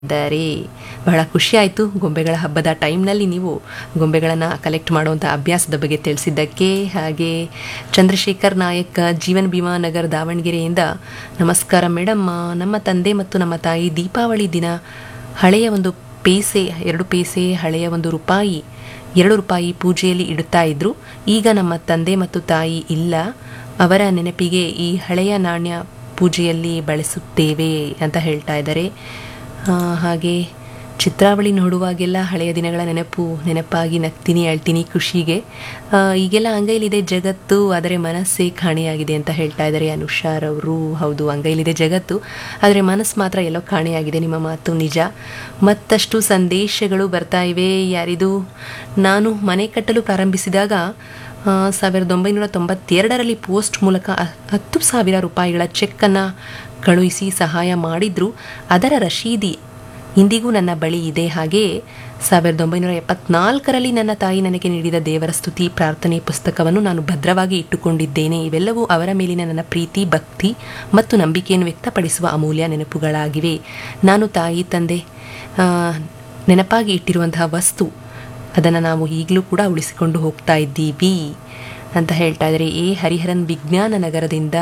ಇದ್ದಾರೆ ಬಹಳ ಖುಷಿ ಆಯಿತು ಗೊಂಬೆಗಳ ಹಬ್ಬದ ಟೈಮ್ನಲ್ಲಿ ನೀವು ಗೊಂಬೆಗಳನ್ನು ಕಲೆಕ್ಟ್ ಮಾಡುವಂಥ ಅಭ್ಯಾಸದ ಬಗ್ಗೆ ತಿಳಿಸಿದ್ದಕ್ಕೆ ಹಾಗೆ ಚಂದ್ರಶೇಖರ್ ನಾಯಕ್ ಜೀವನ್ ಭೀಮಾ ನಗರ್ ದಾವಣಗೆರೆಯಿಂದ ನಮಸ್ಕಾರ ಮೇಡಮ್ ನಮ್ಮ ತಂದೆ ಮತ್ತು ನಮ್ಮ ತಾಯಿ ದೀಪಾವಳಿ ದಿನ ಹಳೆಯ ಒಂದು ಪೇಸೆ ಎರಡು ಪೇಸೆ ಹಳೆಯ ಒಂದು ರೂಪಾಯಿ ಎರಡು ರೂಪಾಯಿ ಪೂಜೆಯಲ್ಲಿ ಇಡುತ್ತಾ ಇದ್ರು ಈಗ ನಮ್ಮ ತಂದೆ ಮತ್ತು ತಾಯಿ ಇಲ್ಲ ಅವರ ನೆನಪಿಗೆ ಈ ಹಳೆಯ ನಾಣ್ಯ ಪೂಜೆಯಲ್ಲಿ ಬಳಸುತ್ತೇವೆ ಅಂತ ಹೇಳ್ತಾ ಇದ್ದಾರೆ ಆ, ಹಾಗೆ ಚಿತ್ರಾವಳಿ ನೋಡುವಾಗೆಲ್ಲ ಹಳೆಯ ದಿನಗಳ ನೆನಪು ನೆನಪಾಗಿ ನಗ್ತೀನಿ ಅಳ್ತೀನಿ ಖುಷಿಗೆ ಆ, ಈಗೆಲ್ಲ ಅಂಗೈಲಿದೆ ಜಗತ್ತು ಆದರೆ ಮನಸ್ಸೇ ಕಾಣೆಯಾಗಿದೆ ಅಂತ ಹೇಳ್ತಾ ಇದ್ದಾರೆ ಅನುಷಾರ್ ಅವರು ಹೌದು ಅಂಗೈಲಿದೆ ಜಗತ್ತು ಆದರೆ ಮನಸ್ಸು ಮಾತ್ರ ಎಲ್ಲೋ ಕಾಣೆಯಾಗಿದೆ ನಿಮ್ಮ ಮಾತು ನಿಜ ಮತ್ತಷ್ಟು ಸಂದೇಶಗಳು ಬರ್ತಾ ಇವೆ ಯಾರಿದು ನಾನು ಮನೆ ಕಟ್ಟಲು ಪ್ರಾರಂಭಿಸಿದಾಗ ಆ, ಸಾವಿರದ ಒಂಬೈನೂರ ತೊಂಬತ್ತೆರಡರಲ್ಲಿ ಪೋಸ್ಟ್ ಮೂಲಕ ಹ- ಹತ್ತು ಸಾವಿರ ರೂಪಾಯಿಗಳ ಚೆಕ್ಕನ್ನು ಕಳುಹಿಸಿ ಸಹಾಯ ಮಾಡಿದ್ರು ಅದರ ರಶೀದಿ ಇಂದಿಗೂ ನನ್ನ ಬಳಿ ಇದೆ ಹಾಗೆಯೇ ಸಾವಿರದ ಒಂಬೈನೂರ ಎಪ್ಪತ್ನಾಲ್ಕರಲ್ಲಿ ನನ್ನ ತಾಯಿ ನನಗೆ ನೀಡಿದ ದೇವರ ಸ್ತುತಿ ಪ್ರಾರ್ಥನೆ ಪುಸ್ತಕವನ್ನು ನಾನು ಭದ್ರವಾಗಿ ಇಟ್ಟುಕೊಂಡಿದ್ದೇನೆ ಇವೆಲ್ಲವೂ ಅವರ ಮೇಲಿನ ನನ್ನ ಪ್ರೀತಿ ಭಕ್ತಿ ಮತ್ತು ನಂಬಿಕೆಯನ್ನು ವ್ಯಕ್ತಪಡಿಸುವ ಅಮೂಲ್ಯ ನೆನಪುಗಳಾಗಿವೆ ನಾನು ತಾಯಿ ತಂದೆ ಆ, ನೆನಪಾಗಿ ಇಟ್ಟಿರುವಂತಹ ವಸ್ತು ಅದನ್ನು ನಾವು ಈಗಲೂ ಕೂಡ ಉಳಿಸಿಕೊಂಡು ಹೋಗ್ತಾ ಇದ್ದೀವಿ ಅಂತ ಹೇಳ್ತಾ ಇದ್ದಾರೆ ಎ ಹರಿಹರನ್ ವಿಜ್ಞಾನ ನಗರದಿಂದ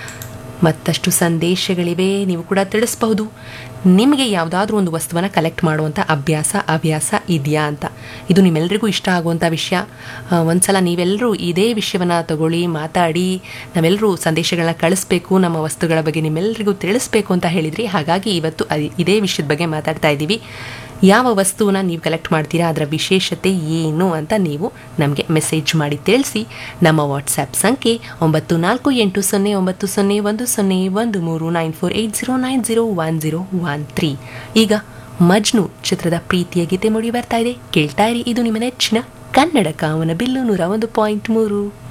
ಮತ್ತಷ್ಟು ಸಂದೇಶಗಳಿವೆ ನೀವು ಕೂಡ ತಿಳಿಸಬಹುದು ನಿಮಗೆ ಯಾವುದಾದ್ರೂ ಒಂದು ವಸ್ತುವನ್ನು ಕಲೆಕ್ಟ್ ಮಾಡುವಂಥ ಅಭ್ಯಾಸ ಹವ್ಯಾಸ ಇದೆಯಾ ಅಂತ ಇದು ನಿಮ್ಮೆಲ್ಲರಿಗೂ ಇಷ್ಟ ಆಗುವಂಥ ವಿಷಯ ಆ, ಒಂದ್ಸಲ ನೀವೆಲ್ಲರೂ ಇದೇ ವಿಷಯವನ್ನು ತಗೊಳ್ಳಿ ಮಾತಾಡಿ ನಾವೆಲ್ಲರೂ ಸಂದೇಶಗಳನ್ನ ಕಳಿಸ್ಬೇಕು ನಮ್ಮ ವಸ್ತುಗಳ ಬಗ್ಗೆ ನಿಮ್ಮೆಲ್ಲರಿಗೂ ತಿಳಿಸ್ಬೇಕು ಅಂತ ಹೇಳಿದ್ರಿ ಹಾಗಾಗಿ ಇವತ್ತು ಅದ್- ಇದೇ ವಿಷಯದ ಬಗ್ಗೆ ಮಾತಾಡ್ತಾ ಇದ್ದೀವಿ ಯಾವ ವಸ್ತುವನ್ನ ನೀವು ಕಲೆಕ್ಟ್ ಮಾಡ್ತೀರಾ ಅದರ ವಿಶೇಷತೆ ಏನು ಅಂತ ನೀವು ನಮಗೆ ಮೆಸೇಜ್ ಮಾಡಿ ತಿಳಿಸಿ ನಮ್ಮ ವಾಟ್ಸ್ಆ್ಯಪ್ ಸಂಖ್ಯೆ ಒಂಬತ್ತು ನಾಲ್ಕು ಎಂಟು ಸೊನ್ನೆ ಒಂಬತ್ತು ಸೊನ್ನೆ ಒಂದು ಸೊನ್ನೆ ಒಂದು ಮೂರು nine four eight zero nine zero one zero one three ಈಗ ಮಜ್ನು ಚಿತ್ರದ ಪ್ರೀತಿಯ ಗೀತೆ ಮೂಡಿ ಬರ್ತಾ ಇದೆ ಕೇಳ್ತಾ ಇರಿ ಇದು ನಿಮ್ಮ ನೆಚ್ಚಿನ ಕನ್ನಡ ಕಾಮನ ಬಿಲ್ಲು ನೂರ ಒಂದು ಪಾಯಿಂಟ್ ಮೂರು